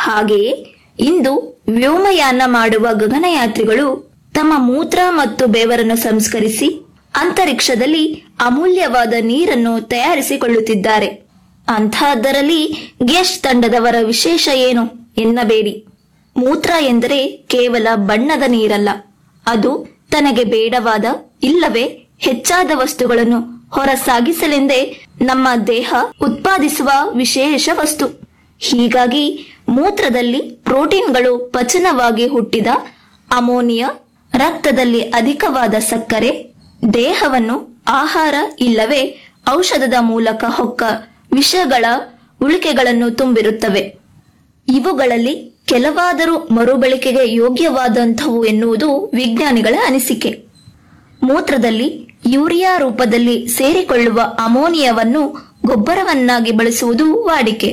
ಹಾಗೆಯೇ ಇಂದು ವ್ಯೋಮಯಾನ ಮಾಡುವ ಗಗನಯಾತ್ರಿಗಳು ತಮ್ಮ ಮೂತ್ರ ಮತ್ತು ಬೆವರನ್ನು ಸಂಸ್ಕರಿಸಿ ಅಂತರಿಕ್ಷದಲ್ಲಿ ಅಮೂಲ್ಯವಾದ ನೀರನ್ನು ತಯಾರಿಸಿಕೊಳ್ಳುತ್ತಿದ್ದಾರೆ ಅಂತಹದ್ದರಲ್ಲಿ ಗೆಸ್ಟ್ ತಂಡದವರ ವಿಶೇಷ ಏನು ಎನ್ನಬೇಡಿ ಮೂತ್ರ ಎಂದರೆ ಕೇವಲ ಬಣ್ಣದ ನೀರಲ್ಲ ಅದು ತನಗೆ ಬೇಡವಾದ ಇಲ್ಲವೇ ಹೆಚ್ಚಾದ ವಸ್ತುಗಳನ್ನು ಹೊರಸಾಗಿಸಲೆಂದೇ ನಮ್ಮ ದೇಹ ಉತ್ಪಾದಿಸುವ ವಿಶೇಷ ವಸ್ತು ಹೀಗಾಗಿ ಮೂತ್ರದಲ್ಲಿ ಪ್ರೋಟೀನ್ಗಳು ಪಚನವಾಗಿ ಹುಟ್ಟಿದ ಅಮೋನಿಯಾ ರಕ್ತದಲ್ಲಿ ಅಧಿಕವಾದ ಸಕ್ಕರೆ ದೇಹವನ್ನು ಆಹಾರ ಇಲ್ಲವೇ ಔಷಧದ ಮೂಲಕ ಹೊಕ್ಕ ವಿಷಗಳ ಉಳಿಕೆಗಳನ್ನು ತುಂಬಿರುತ್ತವೆ ಇವುಗಳಲ್ಲಿ ಕೆಲವಾದರೂ ಮರುಬಳಕೆಗೆ ಯೋಗ್ಯವಾದಂಥವು ಎನ್ನುವುದು ವಿಜ್ಞಾನಿಗಳ ಅನಿಸಿಕೆ ಮೂತ್ರದಲ್ಲಿ ಯೂರಿಯಾ ರೂಪದಲ್ಲಿ ಸೇರಿಕೊಳ್ಳುವ ಅಮೋನಿಯಾವನ್ನು ಗೊಬ್ಬರವನ್ನಾಗಿ ಬಳಸುವುದು ವಾಡಿಕೆ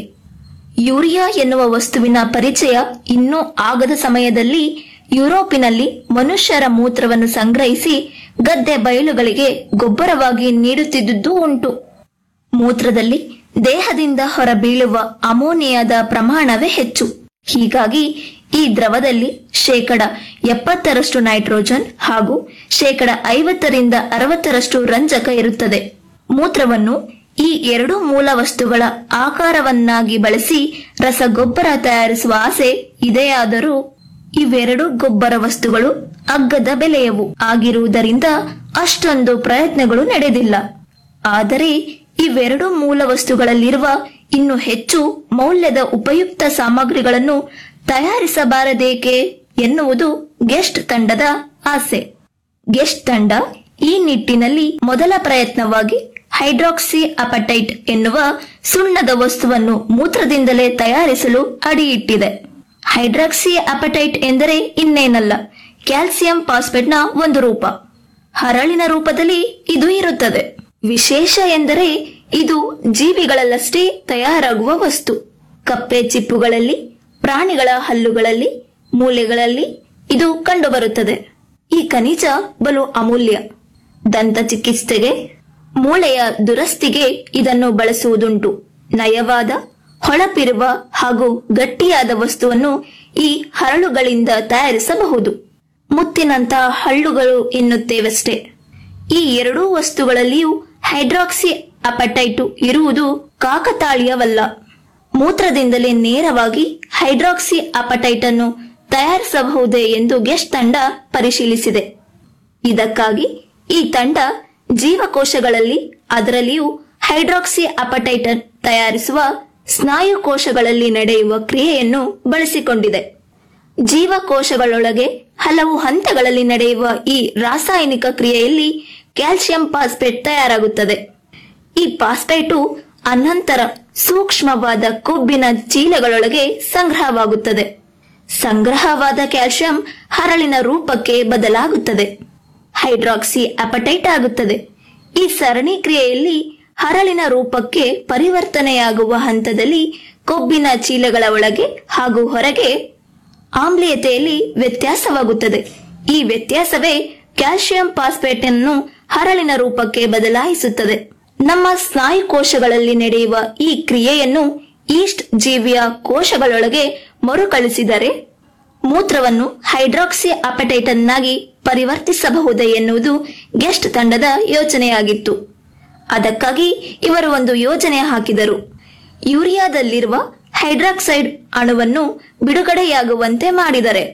ಯೂರಿಯಾ ಎನ್ನುವ ವಸ್ತುವಿನ ಪರಿಚಯ ಇನ್ನೂ ಆಗದ ಸಮಯದಲ್ಲಿ ಯುರೋಪಿನಲ್ಲಿ ಮನುಷ್ಯರ ಮೂತ್ರವನ್ನು ಸಂಗ್ರಹಿಸಿ ಗದ್ದೆ ಬಯಲುಗಳಿಗೆ ಗೊಬ್ಬರವಾಗಿ ನೀಡುತ್ತಿದ್ದುದು ಉಂಟು ಮೂತ್ರದಲ್ಲಿ ದೇಹದಿಂದ ಹೊರಬೀಳುವ ಅಮೋನಿಯಾದ ಪ್ರಮಾಣವೇ ಹೆಚ್ಚು ಹೀಗಾಗಿ ಈ ದ್ರವದಲ್ಲಿ ಶೇಕಡ ಎಪ್ಪತ್ತರಷ್ಟು ನೈಟ್ರೋಜನ್ ಹಾಗೂ ಶೇಕಡ ಐವತ್ತರಿಂದ ಅರವತ್ತರಷ್ಟು ರಂಜಕ ಇರುತ್ತದೆ ಮೂತ್ರವನ್ನು ಈ ಎರಡು ಮೂಲ ವಸ್ತುಗಳ ಆಕಾರವನ್ನಾಗಿ ಬಳಸಿ ರಸಗೊಬ್ಬರ ತಯಾರಿಸುವ ಆಸೆ ಇದೆಯಾದರೂ ಇವೆರಡು ಗೊಬ್ಬರ ವಸ್ತುಗಳು ಅಗ್ಗದ ಬೆಲೆಯವು ಆಗಿರುವುದರಿಂದ ಅಷ್ಟೊಂದು ಪ್ರಯತ್ನಗಳು ನಡೆದಿಲ್ಲ ಆದರೆ ಇವೆರಡು ಮೂಲ ವಸ್ತುಗಳಲ್ಲಿರುವ ಇನ್ನು ಹೆಚ್ಚು ಮೌಲ್ಯದ ಉಪಯುಕ್ತ ಸಾಮಗ್ರಿಗಳನ್ನು ತಯಾರಿಸಬಾರದೇಕೆ ಎನ್ನುವುದು ಗೆಸ್ಟ್ ತಂಡದ ಆಸೆ ಗೆಸ್ಟ್ ತಂಡ ಈ ನಿಟ್ಟಿನಲ್ಲಿ ಮೊದಲ ಪ್ರಯತ್ನವಾಗಿ ಹೈಡ್ರಾಕ್ಸಿ ಅಪಟೈಟ್ ಎನ್ನುವ ಸುಣ್ಣದ ವಸ್ತುವನ್ನು ಮೂತ್ರದಿಂದಲೇ ತಯಾರಿಸಲು ಅಡಿಯಿಟ್ಟಿದೆ ಹೈಡ್ರಾಕ್ಸಿ ಅಪಟೈಟ್ ಎಂದರೆ ಇನ್ನೇನಲ್ಲ ಕ್ಯಾಲ್ಸಿಯಂ ಫಾಸ್ಫೇಟ್ನ ಒಂದು ರೂಪ ಹರಳಿನ ರೂಪದಲ್ಲಿ ಇದು ಇರುತ್ತದೆ ವಿಶೇಷ ಎಂದರೆ ಇದು ಜೀವಿಗಳಲ್ಲಷ್ಟೇ ತಯಾರಾಗುವ ವಸ್ತು ಕಪ್ಪೆ ಚಿಪ್ಪುಗಳಲ್ಲಿ ಪ್ರಾಣಿಗಳ ಹಲ್ಲುಗಳಲ್ಲಿ ಮೂಲೆಗಳಲ್ಲಿ ಇದು ಕಂಡುಬರುತ್ತದೆ ಈ ಖನಿಜ ಬಲು ಅಮೂಲ್ಯ ದಂತ ಚಿಕಿತ್ಸೆಗೆ ಮೂಳೆಯ ದುರಸ್ತಿಗೆ ಇದನ್ನು ಬಳಸುವುದುಂಟು ನಯವಾದ ಹೊಳಪಿರುವ ಹಾಗೂ ಗಟ್ಟಿಯಾದ ವಸ್ತುವನ್ನು ಈ ಹರಳುಗಳಿಂದ ತಯಾರಿಸಬಹುದು ಮುತ್ತಿನಂತಹ ಹಳ್ಳುಗಳು ಎನ್ನುತ್ತೇವಷ್ಟೇ ಈ ಎರಡೂ ವಸ್ತುಗಳಲ್ಲಿಯೂ ಹೈಡ್ರಾಕ್ಸಿ ಅಪಟೈಟು ಇರುವುದು ಕಾಕತಾಳೀಯವಲ್ಲ ಮೂತ್ರದಿಂದಲೇ ನೇರವಾಗಿ ಹೈಡ್ರಾಕ್ಸಿ ಅಪಟೈಟ್ ಅನ್ನು ತಯಾರಿಸಬಹುದೇ ಎಂದು ಗೆಸ್ಟ್ ತಂಡ ಪರಿಶೀಲಿಸಿದೆ ಇದಕ್ಕಾಗಿ ಈ ತಂಡ ಜೀವಕೋಶಗಳಲ್ಲಿ ಅದರಲ್ಲಿಯೂ ಹೈಡ್ರಾಕ್ಸಿ ಅಪಟೈಟ್ ತಯಾರಿಸುವ ಸ್ನಾಯು ಕೋಶಗಳಲ್ಲಿ ನಡೆಯುವ ಕ್ರಿಯೆಯನ್ನು ಬಳಸಿಕೊಂಡಿದೆ ಜೀವಕೋಶಗಳೊಳಗೆ ಹಲವು ಹಂತಗಳಲ್ಲಿ ನಡೆಯುವ ಈ ರಾಸಾಯನಿಕ ಕ್ರಿಯೆಯಲ್ಲಿ ಕ್ಯಾಲ್ಸಿಯಂ ಫಾಸ್ಫೇಟ್ ತಯಾರಾಗುತ್ತದೆ ಈ ಫಾಸ್ಫೇಟು ಅನಂತರ ಸೂಕ್ಷ್ಮವಾದ ಕೊಬ್ಬಿನ ಚೀಲಗಳೊಳಗೆ ಸಂಗ್ರಹವಾಗುತ್ತದೆ ಸಂಗ್ರಹವಾದ ಕ್ಯಾಲ್ಸಿಯಂ ಹರಳಿನ ರೂಪಕ್ಕೆ ಬದಲಾಗುತ್ತದೆ ಹೈಡ್ರಾಕ್ಸಿ ಅಪಟೈಟ್ ಆಗುತ್ತದೆ ಈ ಸರಣಿ ಕ್ರಿಯೆಯಲ್ಲಿ ಹರಳಿನ ರೂಪಕ್ಕೆ ಪರಿವರ್ತನೆಯಾಗುವ ಹಂತದಲ್ಲಿ ಕೊಬ್ಬಿನ ಚೀಲಗಳ ಒಳಗೆ ಹಾಗೂ ಹೊರಗೆ ಆಮ್ಲೀಯತೆಯಲ್ಲಿ ವ್ಯತ್ಯಾಸವಾಗುತ್ತದೆ ಈ ವ್ಯತ್ಯಾಸವೇ ಕ್ಯಾಲ್ಸಿಯಂ ಫಾಸ್ಫೇಟ್ ಅನ್ನು ಹರಳಿನ ರೂಪಕ್ಕೆ ಬದಲಾಯಿಸುತ್ತದೆ ನಮ್ಮ ಸ್ನಾಯು ಕೋಶಗಳಲ್ಲಿ ನಡೆಯುವ ಈ ಕ್ರಿಯೆಯನ್ನು ಈಸ್ಟ್ ಜೀವಿಯ ಕೋಶಗಳೊಳಗೆ ಮರುಕಳಿಸಿದರೆ ಮೂತ್ರವನ್ನು ಹೈಡ್ರಾಕ್ಸಿ ಅಪಟೈಟ್ ಅನ್ನಾಗಿ ಪರಿವರ್ತಿಸಬಹುದೇ ಎನ್ನುವುದು ಗೆಸ್ಟ್ ತಂಡದ ಯೋಚನೆಯಾಗಿತ್ತು ಅದಕ್ಕಾಗಿ ಇವರು ಒಂದು ಯೋಜನೆ ಹಾಕಿದರು ಯೂರಿಯಾದಲ್ಲಿರುವ ಹೈಡ್ರಾಕ್ಸೈಡ್ ಅಣುವನ್ನು ಬಿಡುಗಡೆಯಾಗುವಂತೆ ಮಾಡಿದರೆ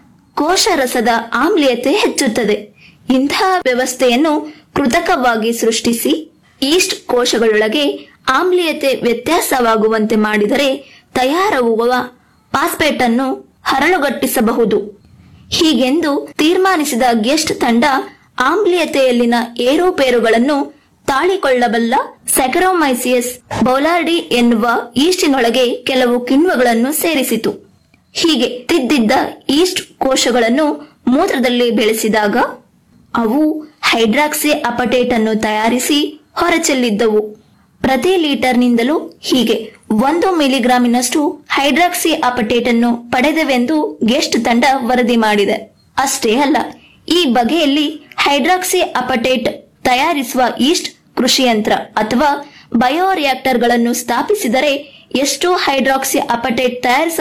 ಕೋಶರಸದ ಆಮ್ಲೀಯತೆ ಹೆಚ್ಚುತ್ತದೆ ಇಂತಹ ವ್ಯವಸ್ಥೆಯನ್ನು ಕೃತಕವಾಗಿ ಸೃಷ್ಟಿಸಿ ಈಸ್ಟ್ ಕೋಶಗಳೊಳಗೆ ಆಮ್ಲೀಯತೆ ವ್ಯತ್ಯಾಸವಾಗುವಂತೆ ಮಾಡಿದರೆ ತಯಾರಾಗುವ ಫಾಸ್ಫೇಟ್ ಅನ್ನು ಹರಳುಗಟ್ಟಿಸಬಹುದು ಹೀಗೆಂದು ತೀರ್ಮಾನಿಸಿದ ಗೆಸ್ಟ್ ತಂಡ ಆಮ್ಲೀಯತೆಯಲ್ಲಿನ ಏರುಪೇರುಗಳನ್ನು ತಾಳಿಕೊಳ್ಳಬಲ್ಲ ಸೆಕರೋಮೈಸಿಯಸ್ ಬೌಲಾರ್ಡಿ ಎನ್ನುವ ಈಸ್ಟಿನೊಳಗೆ ಕೆಲವು ಕಿಣ್ವಗಳನ್ನು ಸೇರಿಸಿತು ಹೀಗೆ ತಿದ್ದಿದ್ದ ಈಸ್ಟ್ ಕೋಶಗಳನ್ನು ಮೂತ್ರದಲ್ಲಿ ಬೆಳೆಸಿದಾಗ ಅವು ಹೈಡ್ರಾಕ್ಸಿ ಅಪಟೇಟ್ ಅನ್ನು ತಯಾರಿಸಿ ಹೊರಚೆಲ್ಲಿದ್ದವು ಪ್ರತಿ ಲೀಟರ್ನಿಂದಲೂ ಹೀಗೆ ಒಂದು ಮಿಲಿಗ್ರಾಮಿನಷ್ಟು ಹೈಡ್ರಾಕ್ಸಿ ಅಪಟೇಟ್ ಅನ್ನು ಪಡೆದವೆಂದು ಗೆಸ್ಟ್ ತಂಡ ವರದಿ ಮಾಡಿದೆ ಅಷ್ಟೇ ಅಲ್ಲ ಈ ಬಗೆಯಲ್ಲಿ ಹೈಡ್ರಾಕ್ಸಿ ಅಪಟೇಟ್ ತಯಾರಿಸುವ ಈಸ್ಟ್ ಕೃಷಿಯಂತ್ರ ಅಥವಾ ಬಯೋರಿಯಾಕ್ಟರ್ಗಳನ್ನು ಸ್ಥಾಪಿಸಿದರೆ ಎಷ್ಟು ಹೈಡ್ರಾಕ್ಸಿ ಅಪಟೇಟ್ ತಯಾರಿಸ